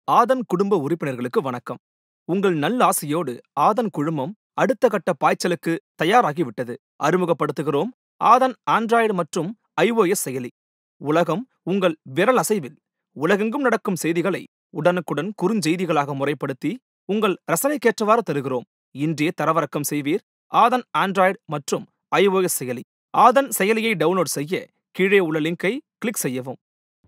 ஆதன் குடும்ப உறுப்பினர்களுக்கு வணக்கம் உங்கள் நல்லாசையோடு ஆதன் குழுமம் அடுத்த கட்ட பாய்ச்சலுக்கு தயாராகிவிட்டது அறிமுகப்படுத்துகிறோம் ஆதன் ஆண்ட்ராய்டு மற்றும் iOS செயலி உலகம் உங்கள் விரல் அசைவில் உலகெங்கும் நடக்கும் செய்திகளை உடனுக்குடன் குறுஞ்செய்திகளாக முறைப்படுத்தி உங்கள் ரசனைக்கேற்றவாறு தருகிறோம் இன்றே தரவிறக்கம் செய்வீர் ஆதன் ஆண்ட்ராய்டு மற்றும் iOS செயலி ஆதன் செயலியை டவுன்லோட் செய்ய கீழே உள்ள லிங்கை கிளிக் செய்யவும்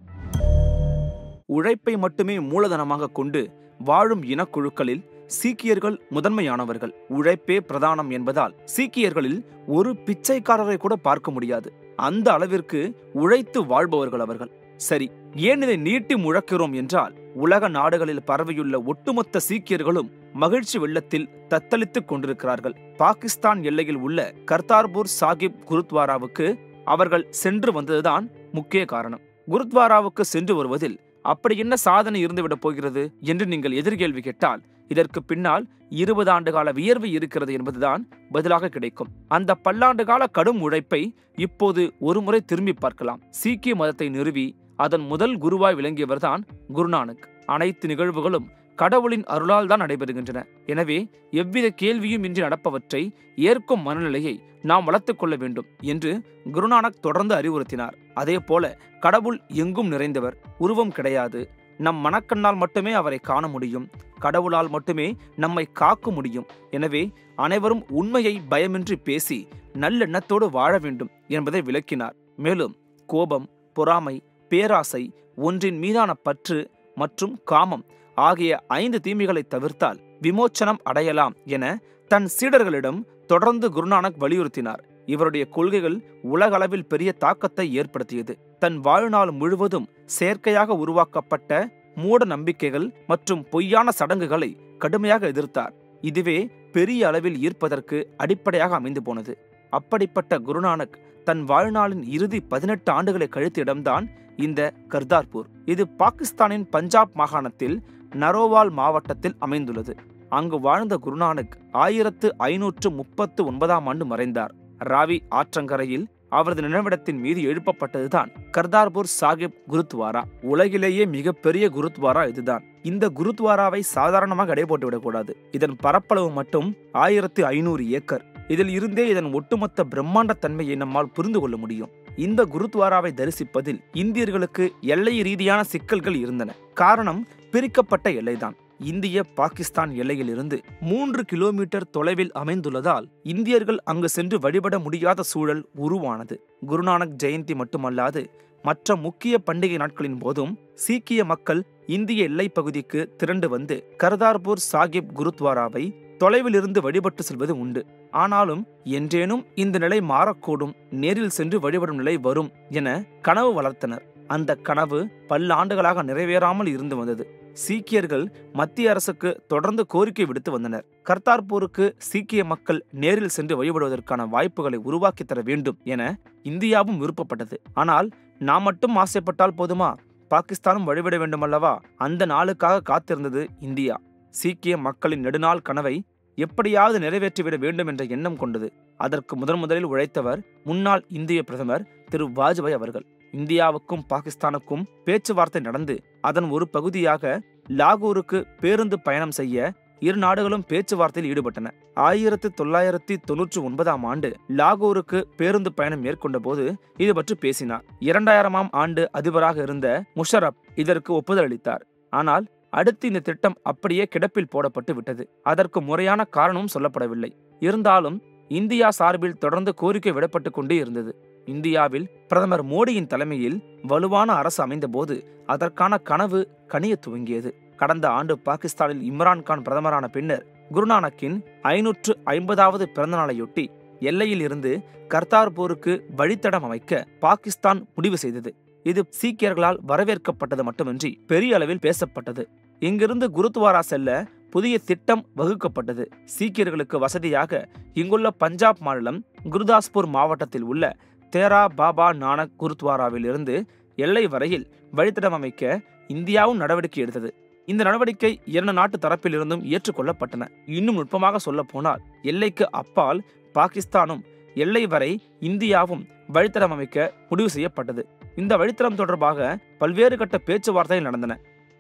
உழைப்பை மட்டுமே மூலதனமாக கொண்டு வாழும் இனக்குழுக்களில் சீக்கியர்கள் முதன்மையானவர்கள் உழைப்பே பிரதானம் என்பதால் சீக்கியர்களில் ஒரு பிச்சைக்காரரை கூட பார்க்க முடியாது அந்த அளவிற்கு உழைத்து வாழ்பவர்கள் அவர்கள் சரி ஏன் இதை நீட்டி முழக்கிறோம் என்றால் உலக நாடுகளில் பரவியுள்ள ஒட்டுமொத்த சீக்கியர்களும் மகிழ்ச்சி வெள்ளத்தில் தத்தளித்துக் கொண்டிருக்கிறார்கள் பாகிஸ்தான் எல்லையில் உள்ள கர்தார்பூர் சாகிப் குருத்வாராவுக்கு அவர்கள் சென்று வந்ததுதான் முக்கிய காரணம் குருத்வாராவுக்கு சென்று வருவதில் அப்படி என்ன சாதனை இருந்துவிடப் போகிறது என்று நீங்கள் எதிர்கேள்வி கேட்டால் இதற்கு பின்னால் இருபது ஆண்டு கால வியர்வு இருக்கிறது என்பதுதான் பதிலாக கிடைக்கும் அந்த பல்லாண்டு கால கடும் உழைப்பை இப்போது ஒருமுறை திரும்பி பார்க்கலாம் சீக்கிய மதத்தை நிறுவி அதன் முதல் குருவாய் விளங்கியவர்தான் குருநானக் அனைத்து நிகழ்வுகளும் கடவுளின் அருளால் தான் நடைபெறுகின்றன எனவே எவ்வித கேள்வியும் இன்றி நடப்பவற்றை ஏற்கும் மனநிலையை நாம் வளர்த்துக் கொள்ள வேண்டும் என்று குருநானக் தொடர்ந்து அறிவுறுத்தினார் அதே போல கடவுள் எங்கும் நிறைந்தவர் உருவம் கிடையாது நம் மனக்கண்ணால் மட்டுமே அவரை காண முடியும் கடவுளால் மட்டுமே நம்மை காக்க முடியும் எனவே அனைவரும் உண்மையை பயமின்றி பேசி நல்லெண்ணத்தோடு வாழ வேண்டும் என்பதை விளக்கினார் மேலும் கோபம் பொறாமை பேராசை ஒன்றின் மீதான பற்று மற்றும் காமம் ஆகிய ஐந்து தீமைகளை தவிர்த்தால் விமோச்சனம் அடையலாம் என தன் சீடர்களிடம் தொடர்ந்து குருநானக் வலியுறுத்தினார் இவருடைய கொள்கைகள் உலகளவில் பெரிய தாக்கத்தை ஏற்படுத்தியது தன் வாழ்நாள் முழுவதும் செயற்கையாக உருவாக்கப்பட்ட மூட நம்பிக்கைகள் மற்றும் பொய்யான சடங்குகளை கடுமையாக எதிர்த்தார் இதுவே பெரிய அளவில் ஈர்ப்பதற்கு அடிப்படையாக அமைந்து போனது அப்படிப்பட்ட குருநானக் தன் வாழ்நாளின் இறுதி பதினெட்டு ஆண்டுகளை கழித்த இடம்தான் இந்த கர்தார்பூர் இது பாகிஸ்தானின் பஞ்சாப் மாகாணத்தில் நரோவால் மாவட்டத்தில் அமைந்துள்ளது அங்கு வாழ்ந்த குருநானக் ஆயிரத்து ஐநூற்று முப்பத்து ஒன்பதாம் ஆண்டு மறைந்தார் ராவி ஆற்றங்கரையில் அவரது நினைவிடத்தின் மீது எழுப்பப்பட்டதுதான் கர்தார்பூர் சாஹிப் குருத்வாரா உலகிலேயே மிகப்பெரிய குருத்வாரா இதுதான் இந்த குருத்வாராவை சாதாரணமாக எடை போட்டு விடக்கூடாது இதன் பரப்பளவு மட்டும் ஆயிரத்து ஐநூறு ஏக்கர் இதில் இருந்தே இதன் ஒட்டுமொத்த பிரம்மாண்ட தன்மையை நம்மால் புரிந்து கொள்ள முடியும் இந்த குருத்வாராவை தரிசிப்பதில் இந்தியர்களுக்கு எல்லை ரீதியான சிக்கல்கள் இருந்தன காரணம் பிரிக்கப்பட்ட எல்லைதான் இந்திய பாகிஸ்தான் எல்லையிலிருந்து மூன்று கிலோமீட்டர் தொலைவில் அமைந்துள்ளதால் இந்தியர்கள் அங்கு சென்று வழிபட முடியாத சூழல் உருவானது குருநானக் ஜெயந்தி மட்டுமல்லாது மற்ற முக்கிய பண்டிகை நாட்களின் போதும் சீக்கிய மக்கள் இந்திய எல்லைப் பகுதிக்கு திரண்டு வந்து கர்தார்பூர் சாகிப் குருத்வாராவை தொலைவிலிருந்து வழிபட்டு செல்வது உண்டு ஆனாலும் என்றேனும் இந்த நிலை மாறக்கூடும் நேரில் சென்று வழிபடும் நிலை வரும் என கனவு வளர்த்தனர் அந்த கனவு பல்லாண்டுகளாக நிறைவேறாமல் இருந்து வந்தது சீக்கியர்கள் மத்திய அரசுக்கு தொடர்ந்து கோரிக்கை விடுத்து வந்தனர் கர்த்தார்பூருக்கு சீக்கிய மக்கள் நேரில் சென்று வழிபடுவதற்கான வாய்ப்புகளை உருவாக்கி தர வேண்டும் என இந்தியாவும் விருப்பப்பட்டது ஆனால் நாம் மட்டும் ஆசைப்பட்டால் போதுமா பாகிஸ்தானும் வழிபட வேண்டுமல்லவா அந்த நாளுக்காக காத்திருந்தது இந்தியா சீக்கிய மக்களின் நெடுநாள் கனவை எப்படியாவது நிறைவேற்றிவிட வேண்டும் என்ற எண்ணம் கொண்டது அதற்கு முதன் முதலில் உழைத்தவர் முன்னாள் இந்திய பிரதமர் திரு வாஜ்பாய் அவர்கள் இந்தியாவுக்கும் பாகிஸ்தானுக்கும் பேச்சுவார்த்தை நடந்து அதன் ஒரு பகுதியாக லாகூருக்கு பேருந்து பயணம் செய்ய இரு நாடுகளும் பேச்சுவார்த்தையில் ஈடுபட்டன ஆயிரத்து தொள்ளாயிரத்தி தொன்னூற்றி ஒன்பதாம் ஆண்டு லாகூருக்கு பேருந்து பயணம் மேற்கொண்ட போது இது பற்றி பேசினார் இரண்டாயிரமாம் ஆண்டு அதிபராக இருந்த முஷரப் இதற்கு ஒப்புதல் அளித்தார் ஆனால் அடுத்து இந்த திட்டம் அப்படியே கிடப்பில் போடப்பட்டு விட்டது அதற்கு முறையான காரணமும் சொல்லப்படவில்லை இருந்தாலும் இந்தியா சார்பில் தொடர்ந்து கோரிக்கை விடப்பட்டு கொண்டே இருந்தது இந்தியாவில் பிரதமர் மோடியின் தலைமையில் வலுவான அரசு அமைந்தபோது அதற்கான கனவு கனிய துவங்கியது கடந்த ஆண்டு பாகிஸ்தானில் இம்ரான்கான் பிரதமரான பின்னர் குருநானக்கின் ஐநூற்று ஐம்பதாவது பிறந்தநாளையொட்டி எல்லையில் இருந்து கர்த்தார்பூருக்கு வழித்தடம் அமைக்க பாகிஸ்தான் முடிவு செய்தது இது சீக்கியர்களால் வரவேற்கப்பட்டது மட்டுமின்றி பெரிய அளவில் பேசப்பட்டது இங்கிருந்து குருத்வாரா செல்ல புதிய திட்டம் வகுக்கப்பட்டது சீக்கியர்களுக்கு வசதியாக இங்குள்ள பஞ்சாப் மாநிலம் குருதாஸ்பூர் மாவட்டத்தில் உள்ள தேரா பாபா நானக் குருத்வாராவில் இருந்து எல்லை வரையில் வழித்தடம் அமைக்க இந்தியாவும் நடவடிக்கை எடுத்தது இந்த நடவடிக்கை இரண்டு நாட்டு தரப்பிலிருந்தும் ஏற்றுக்கொள்ளப்பட்டன இன்னும் நுட்பமாக சொல்ல போனால் எல்லைக்கு அப்பால் பாகிஸ்தானும் எல்லை வரை இந்தியாவும் வழித்தடம் அமைக்க முடிவு செய்யப்பட்டது இந்த வழித்தடம் தொடர்பாக பல்வேறு கட்ட பேச்சுவார்த்தைகள் நடந்தன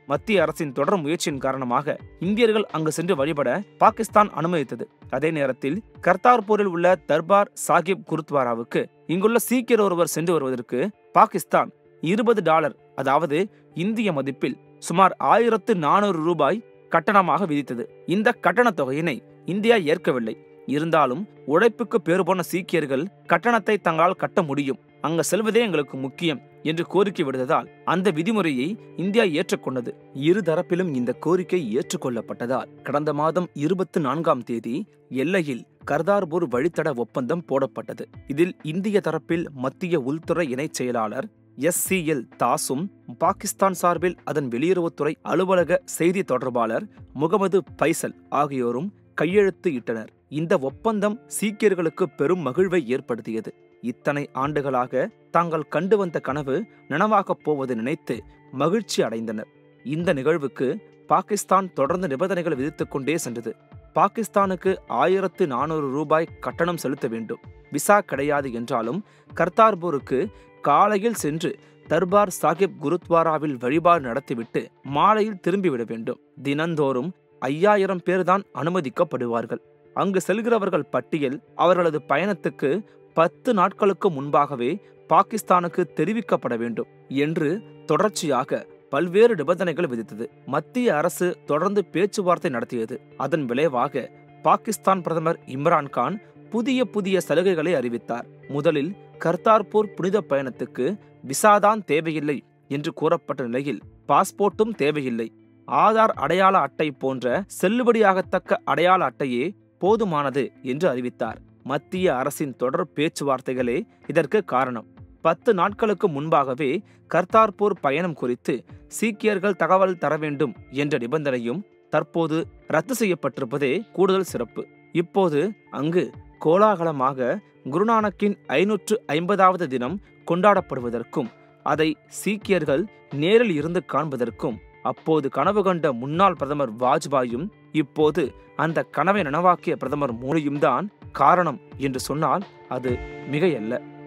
மத்திய அரசின் தொடர் முயற்சியின் காரணமாக இந்தியர்கள் அங்கு சென்று வழிபட பாகிஸ்தான் அனுமதித்தது அதே நேரத்தில் கர்த்தார்பூரில் உள்ள தர்பார் சாஹிப் குருத்வாராவுக்கு இங்குள்ள சீக்கியர் ஒருவர் சென்று வருவதற்கு பாகிஸ்தான் இருபது டாலர் அதாவது இந்திய மதிப்பில் சுமார் ஆயிரத்து நானூறு ரூபாய் கட்டணமாக விதித்தது இந்த கட்டணத் தொகையினை இந்தியா ஏற்கவில்லை இருந்தாலும் உழைப்புக்கு பேறு போன சீக்கியர்கள் கட்டணத்தை தங்களால் கட்ட முடியும் அங்க செல்வதே எங்களுக்கு முக்கியம் என்று கோரிக்கை விடுத்ததால் அந்த விதிமுறையை இந்தியா ஏற்றுக்கொண்டது இரு தரப்பிலும் இந்த கோரிக்கை ஏற்றுக்கொள்ளப்பட்டதால் கடந்த மாதம் இருபத்தி நான்காம் தேதி எல்லையில் கர்தார்பூர் வழித்தட ஒப்பந்தம் போடப்பட்டது இதில் இந்திய தரப்பில் மத்திய உள்துறை இணைச் செயலாளர் எஸ் சி எல் தாஸும் பாகிஸ்தான் சார்பில் அதன் வெளியுறவுத்துறை அலுவலக செய்தி தொடர்பாளர் முகமது பைசல் ஆகியோரும் கையெழுத்து இட்டனர் இந்த ஒப்பந்தம் சீக்கியர்களுக்கு பெரும் மகிழ்வை ஏற்படுத்தியது இத்தனை ஆண்டுகளாக தாங்கள் கண்டு வந்த கனவு நனவாகப் போவது நினைத்து மகிழ்ச்சி அடைந்தனர் இந்த நிகழ்வுக்கு பாகிஸ்தான் தொடர்ந்து நிபந்தனைகள் விதித்துக் கொண்டே சென்றது பாகிஸ்தானுக்கு ஆயிரத்து நானூறு ரூபாய் கட்டணம் செலுத்த வேண்டும் விசா கிடையாது என்றாலும் கர்த்தார்பூருக்கு காலையில் சென்று தர்பார் சாஹிப் குருத்வாராவில் வழிபாடு நடத்திவிட்டு மாலையில் திரும்பிவிட வேண்டும் தினந்தோறும் ஐயாயிரம் பேர்தான் அனுமதிக்கப்படுவார்கள் அங்கு செல்கிறவர்கள் பட்டியல் அவர்களது பயணத்துக்கு பத்து நாட்களுக்கு முன்பாகவே பாகிஸ்தானுக்கு தெரிவிக்கப்பட வேண்டும் என்று தொடர்ச்சியாக பல்வேறு நிபந்தனைகள் விதித்தது மத்திய அரசு தொடர்ந்து பேச்சுவார்த்தை நடத்தியது அதன் விளைவாக பாகிஸ்தான் பிரதமர் இம்ரான்கான் புதிய புதிய சலுகைகளை அறிவித்தார் முதலில் கர்த்தார்பூர் புனித பயணத்துக்கு விசாதான் தேவையில்லை என்று கூறப்பட்ட நிலையில் பாஸ்போர்ட்டும் தேவையில்லை ஆதார் அடையாள அட்டை போன்ற செல்லுபடியாகத்தக்க அடையாள அட்டையே போதுமானது என்று அறிவித்தார் மத்திய அரசின் தொடர் பேச்சுவார்த்தைகளே இதற்கு காரணம் பத்து நாட்களுக்கு முன்பாகவே கர்த்தார்பூர் பயணம் குறித்து சீக்கியர்கள் தகவல் தர வேண்டும் என்ற நிபந்தனையும் தற்போது ரத்து செய்யப்பட்டிருப்பதே கூடுதல் சிறப்பு இப்போது அங்கு கோலாகலமாக குருநானக்கின் ஐநூற்று ஐம்பதாவது தினம் கொண்டாடப்படுவதற்கும் அதை சீக்கியர்கள் நேரில் இருந்து காண்பதற்கும் அப்போது கனவு கண்ட முன்னாள் பிரதமர் வாஜ்பாயும் இப்போது அந்த கனவை நனவாக்கிய பிரதமர் மோடியும் தான் காரணம் என்று சொன்னால் அது மிகையல்ல